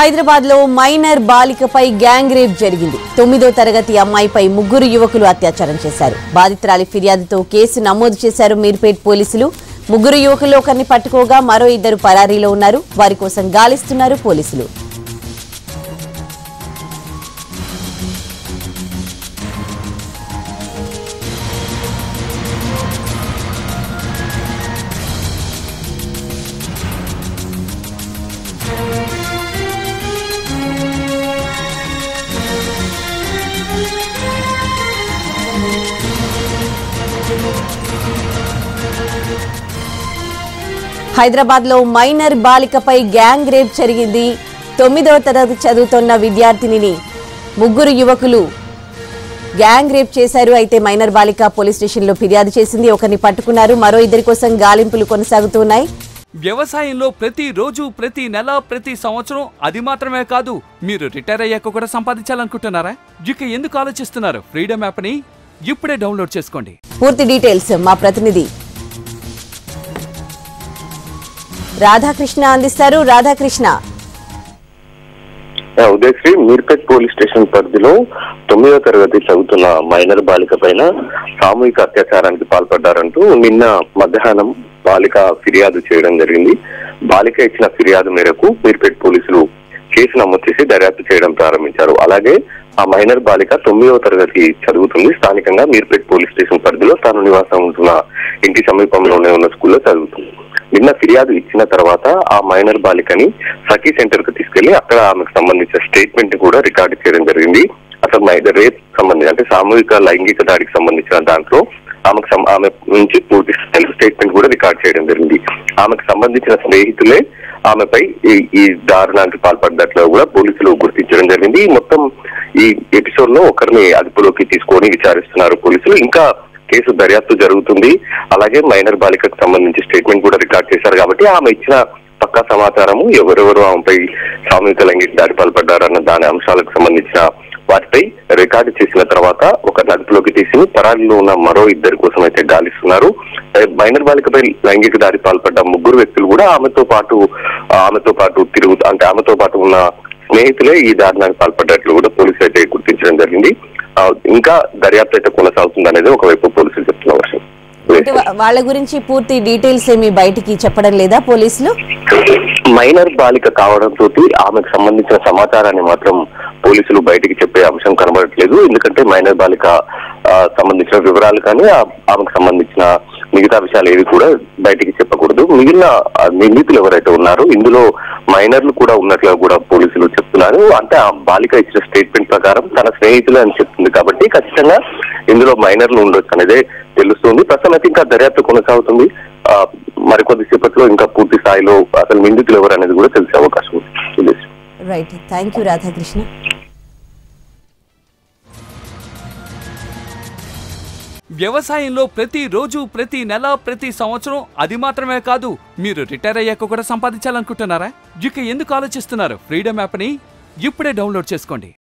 హైదరాబాద్ లో మైనర్ బాలికపై gang rape జరిగింది తొమ్మిదో తరగతి అమ్మాయిపై ముగ్గురు యువకులు అత్యాచారం చేశారు బాధితురాలి ఫిర్యాదుతో కేసు నమోదు చేశారు మీర్పేట్ పోలీసులు ముగ్గురు యువకుల్లో ఒకరిని పట్టుకోగా మరో ఇద్దరు పరారీలో ఉన్నారు వారి కోసం గాలిస్తున్నారు పోలీసులు హైదరాబాద్ లో మైనర్ బాలికపై గ్యాంగ్ రేప్ జరిగింది తొమ్మిదవ తరగతి చదువుతున్న విద్యార్థినిని ముగ్గురు యువకులు గ్యాంగ్ రేప్ చేశారు అయితే మైనర్ బాలిక పోలీస్ స్టేషన్లో ఫిర్యాదు చేసింది ఒకరిని పట్టుకున్నారు మరో ఇద్దరి కోసం గాలింపులు కొనసాగుతున్నాయి వ్యవసాయంలో ప్రతి రోజు ప్రతి నెల ప్రతి సంవత్సరం అది మాత్రమే కాదు మీరు రిటైర్ అయ్యాక కూడా సంపాదించాలనుకుంటున్నారా ఇక ఎందుకు ఆలోచిస్తున్నారు ఫ్రీడమ్ యాప్ని ఇప్పుడే డౌన్లోడ్ చేసుకోండి పూర్తి డీటెయిల్స్ మా ప్రతినిధి రాధాకృష్ణ అందిస్తారు రాధాకృష్ణ ఆ, ఉదయశ్రీ మీర్పేట్ పోలీస్ స్టేషన్ పరిధిలో తొమ్మిదో తరగతి చదువుతున్న మైనర్ బాలిక పైన సామూహిక అత్యాచారానికి పాల్పడ్డారంటూ నిన్న మధ్యాహ్నం బాలిక ఫిర్యాదు చేయడం జరిగింది బాలిక ఇచ్చిన ఫిర్యాదు మేరకు మీర్పేట్ పోలీసులు కేసు నమోదు చేసి దర్యాప్తు చేయడం ప్రారంభించారు అలాగే ఆ మైనర్ బాలిక తొమ్మిదవ తరగతి చదువుతుంది స్థానికంగా మీర్పేట్ పోలీస్ స్టేషన్ పరిధిలో తాను నివాసం ఉంటున్న ఇంటి సమీపంలోనే ఉన్న స్కూల్లో చదువుతుంది నిన్న ఫిర్యాదు ఇచ్చిన తర్వాత ఆ మైనర్ బాలికని సఖీ సెంటర్ కు తీసుకెళ్లి అక్కడ ఆమెకు సంబంధించిన స్టేట్మెంట్ కూడా రికార్డు చేయడం జరిగింది అసలు మైనర్ రేప్ సంబంధించి అంటే సామూహిక లైంగిక దాడికి సంబంధించిన దాంట్లో ఆమెకు సం- ఆమె నుంచి పూర్తి సెల్ఫ్ స్టేట్మెంట్ కూడా రికార్డ్ చేయడం జరిగింది ఆమెకు సంబంధించిన స్నేహితులే ఆమెపై ఈ ఈ దారుణానికి పాల్పడ్డట్లు కూడా పోలీసులు గుర్తించడం జరిగింది ఈ మొత్తం ఈ ఎపిసోడ్ లో ఒకరిని అదుపులోకి తీసుకొని విచారిస్తున్నారు పోలీసులు ఇంకా కేసు దర్యాప్తు జరుగుతుంది అలాగే మైనర్ బాలికకు సంబంధించి స్టేట్మెంట్ కూడా రికార్డ్ చేశారు కాబట్టి ఆమె ఇచ్చిన పక్కా సమాచారము ఎవరెవరు ఆమెపై సామూహిక లైంగిక దాడి పాల్పడ్డారన్న దాని అంశాలకు సంబంధించిన వాటిపై రికార్డు చేసిన తర్వాత ఒక నడుపులోకి తీసి పరారీలో ఉన్న మరో ఇద్దరి కోసం అయితే గాలిస్తున్నారు ఏ, మైనర్ బాలికపై లైంగిక దాడి పాల్పడ్డ ముగ్గురు వ్యక్తులు కూడా ఆమెతో పాటు ఆమెతో పాటు తిరుగు అంటే ఆమెతో పాటు ఉన్న స్నేహితులే ఈ దారుణానికి పాల్పడ్డట్లు కూడా పోలీసులు అయితే గుర్తించడం జరిగింది ఆ, ఇంకా దర్యాప్తు అయితే కొనసాగుతుంది అనేది ఒకవైపు పోలీసులు చెప్తున్న వర్షం అంటే వా- వాళ్ళ గురించి పూర్తి డీటెయిల్స్ ఏమి బయటికి చెప్పడం లేదా పోలీసులు మైనర్ బాలిక కావడంతో ఆమెకు సంబంధించిన సమాచారాన్ని మాత్రం పోలీసులు బయటికి చెప్పే అంశం కనబడట్లేదు ఎందుకంటే మైనర్ బాలిక ఆ, సంబంధించిన వివరాలు కానీ ఆ- ఆమెకు సంబంధించిన మిగతా విషయాలు ఏవి కూడా బయటికి చెప్పకూడదు మిగిలిన ఆ, నిందితులు ఎవరైతే ఉన్నారో ఇందులో మైనర్లు కూడా ఉన్నట్లుగా కూడా పోలీసులు చెప్తున్నారు అంటే ఆ బాలిక ఇచ్చిన స్టేట్మెంట్ ప్రకారం తన స్నేహితులు అని చెప్తుంది కాబట్టి ఖచ్చితంగా ఇందులో మైనర్లు ఉండొచ్చు అనేది తెలుస్తుంది ప్రస్తుతం అయితే ఇంకా దర్యాప్తు కొనసాగుతుంది ఆ, మరికొద్ది సేపట్లో ఇంకా పూర్తి స్థాయిలో అసలు నిందితులు ఎవరు అనేది కూడా తెలిసే అవకాశం ఉంది ఇది. రైట్ థ్యాంక్ యూ రాధాకృష్ణ వ్యవసాయంలో ప్రతి రోజు ప్రతి నెల ప్రతి సంవత్సరం అది మాత్రమే కాదు మీరు రిటైర్ అయ్యాక కూడా సంపాదించాలనుకుంటున్నారా ఇక ఎందుకు ఆలోచిస్తున్నారు ఫ్రీడమ్ యాప్ని ఇప్పుడే డౌన్లోడ్ చేసుకోండి